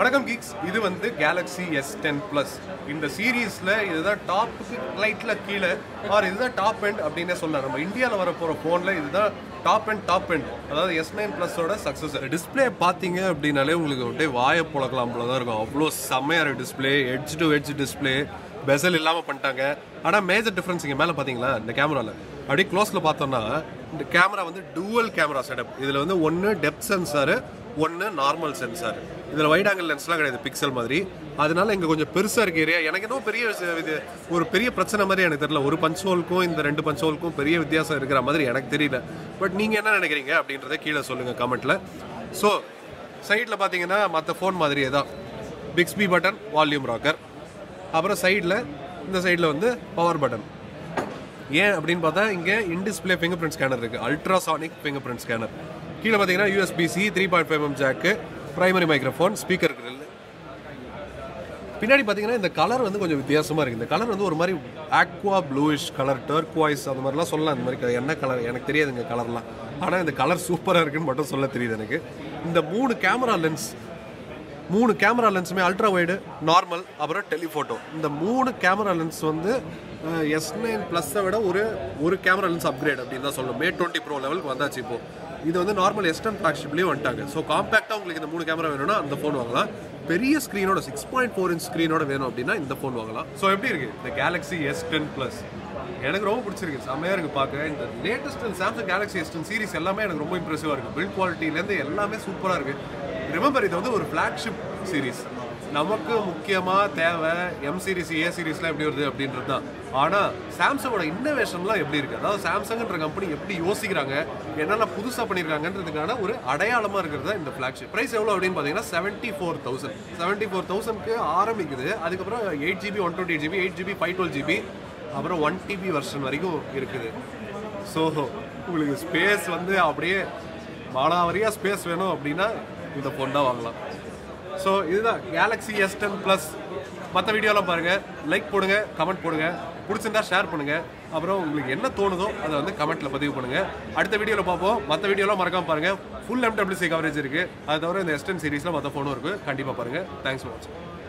வணக்கம் கீக்ஸ் இது வந்து கேலக்ஸி எஸ் டென் ப்ளஸ் இந்த சீரீஸில் இதுதான் டாப்புக்கு லைட்டில் கீழே ஆர் இதுதான் டாப் எண்ட் அப்படின்னே சொல்லலாம் நம்ம இந்தியாவில் வர போகிற ஃபோனில் இதுதான் டாப் எண்ட் டாப் எண்ட் அதாவது எஸ் நைன் ப்ளஸோட சக்ஸஸ் டிஸ்பிளே பார்த்தீங்க அப்படின்னாலே உங்களுக்கு அப்படியே வாயை புழக்கலாம் போல தான் இருக்கும் அவ்வளோ செம்மையாக display edge to edge display bezel இல்லாமல் பண்ணிட்டாங்க ஆனால் மேஜர் டிஃப்ரென்ஸ் இங்கே மேலே பார்த்தீங்களா இந்த கேமராவில் அப்படியே க்ளோஸில் பார்த்தோம்னா இந்த கேமரா வந்து டூவல் கேமரா செட்டப் இதில் வந்து ஒன்று டெப்த் சென்சாரு ஒன்று நார்மல் சென்சார் இதில் வைட் ஆங்கிள் லென்ஸ்லாம் கிடையாது பிக்சல் மாதிரி அதனால இங்கே கொஞ்சம் பெருசாக இருக்கு ஏரியா எனக்கு இன்னும் பெரிய விஷயம் இது ஒரு பெரிய பிரச்சனை மாதிரி எனக்கு தெரியல ஒரு பஞ்ச் ஹோலுக்கும் இந்த ரெண்டு பஞ்ச் ஹோலுக்கும் பெரிய வித்தியாசம் இருக்கிற மாதிரி எனக்கு தெரியல பட் நீங்கள் என்ன நினைக்கிறீங்க அப்படின்றத கீழே சொல்லுங்கள் கமெண்ட்டில் ஸோ சைடில் பார்த்தீங்கன்னா மற்ற ஃபோன் மாதிரியே தான் பிக்ஸ்பி பட்டன் வால்யூம் ராக்கர் அப்புறம் சைடில் இந்த சைடில் வந்து பவர் பட்டன் ஏன் அப்படின்னு பார்த்தா இங்கே இன்டிஸ்பிளே ஃபிங்கர் பிரிண்ட் ஸ்கேனர் இருக்குது அல்ட்ராசானிக் ஃபிங்கர் பிரிண்ட் ஸ்கேனர் கீழே பார்த்தீங்கன்னா USB C three point five M jack primary microphone speaker grill பின்னாடி பார்த்தீங்கன்னா இந்த கலர் வந்து கொஞ்சம் வித்தியாசமாக இருக்குது இந்த கலர் வந்து ஒரு மாதிரி ஆக்வா ப்ளூயிஷ் கலர் டர்க்வாய்ஸ் அந்த மாதிரிலாம் சொல்லலாம் இந்த மாதிரி க- என்ன கலர் எனக்கு தெரியாதுங்க கலர்லாம் ஆனால் இந்த கலர் சூப்பராக இருக்குன்னு மட்டும் சொல்ல தெரியுது எனக்கு இந்த மூணு கேமரா லென்ஸ் மூணு கேமரா லென்ஸுமே அல்ட்ரா வைடு நார்மல் அப்புறம் டெலிஃபோட்டோ இந்த மூணு கேமரா லென்ஸ் வந்து எஸ் நைன் ப்ளஸ்ஸை விட ஒரு ஒரு கேமரா லென்ஸ் அப்கிரேட் அப்படின்னு தான் சொல்லணும் மே டுவெண்ட்டி ப்ரோ லெவலுக்கு வந்தாச்சு இப்போ இது வந்து நார்மல் எஸ்டன் ஃப்ளாக்ஷிப்லேயும் வந்துட்டாங்க ஸோ காம்பேக்டாக உங்களுக்கு இந்த மூணு கேமரா வேணும்னா அந்த ஃபோன் வாங்கலாம் பெரிய ஸ்க்ரீனோட சிக்ஸ் பாயிண்ட் ஃபோர் இன்ச் ஸ்க்ரீனோட வேணும் அப்படின்னா இந்த ஃபோன் வாங்கலாம் ஸோ எப்படி இருக்கு இந்த கேலக்ஸி எஸ் டென் ப்ளஸ் எனக்கு ரொம்ப பிடிச்சிருக்கு செம்மையாக இருக்கு பார்க்க இந்த latest Samsung Galaxy S ten series எல்லாமே எனக்கு ரொம்ப இம்ப்ரெசிவாக இருக்கு பில்ட் குவாலிட்டிலேருந்து எல்லாமே சூப்பராக இருக்கு ரிமெம்பர் இது வந்து ஒரு ஃப்ளாக்ஷிப் சீரிஸ் நமக்கு முக்கியமாக தேவை எம் சீரிஸ் ஏ சீரிஸ்லாம் எப்படி வருது அப்படின்றது தான் ஆனால் சாம்சங்கோட இன்னோவேஷன்லாம் எப்படி இருக்குது அதாவது சாம்சங்ன்ற கம்பெனி எப்படி யோசிக்கிறாங்க என்னென்ன புதுசாக பண்ணியிருக்காங்கன்றதுக்கான ஒரு அடையாளமாக இருக்கிறது தான் இந்த ஃப்ளாக்ஷிப் ப்ரைஸ் எவ்வளோ அப்படின்னு பார்த்தீங்கன்னா seventy four thousand seventy four தௌசண்ட்க்கு ஆரம்பிக்குது அதுக்கப்புறம் eight GB one twenty GB eight GB five twelve GB அப்புறம் ஒன் டிபி வெர்ஷன் வரைக்கும் இருக்குது ஸோ உங்களுக்கு ஸ்பேஸ் வந்து அப்படியே மானாவரியாக ஸ்பேஸ் வேணும் அப்படின்னா இந்த ஃபோன் தான் வாங்கலாம் ஸோ இதுதான் கேலக்ஸி எஸ் டென் ப்ளஸ் மற்ற வீடியோலாம் பாருங்கள் லைக் போடுங்க கமெண்ட் போடுங்க பிடிச்சிருந்தா ஷேர் பண்ணுங்கள் அப்புறம் உங்களுக்கு என்ன தோணுதோ அதை வந்து கமெண்ட்டில் பதிவு பண்ணுங்கள் அடுத்த வீடியோவில் பார்ப்போம் மற்ற வீடியோலாம் மறக்காம பாருங்கள் ஃபுல் எம்டபிள்யூசி கவரேஜ் இருக்குது அது தவிர இந்த எஸ் டென் சீரிஸில் மற்ற ஃபோனும் இருக்குது கண்டிப்பாக பாருங்கள் தேங்க்ஸ் ஃபார் வாட்சிங்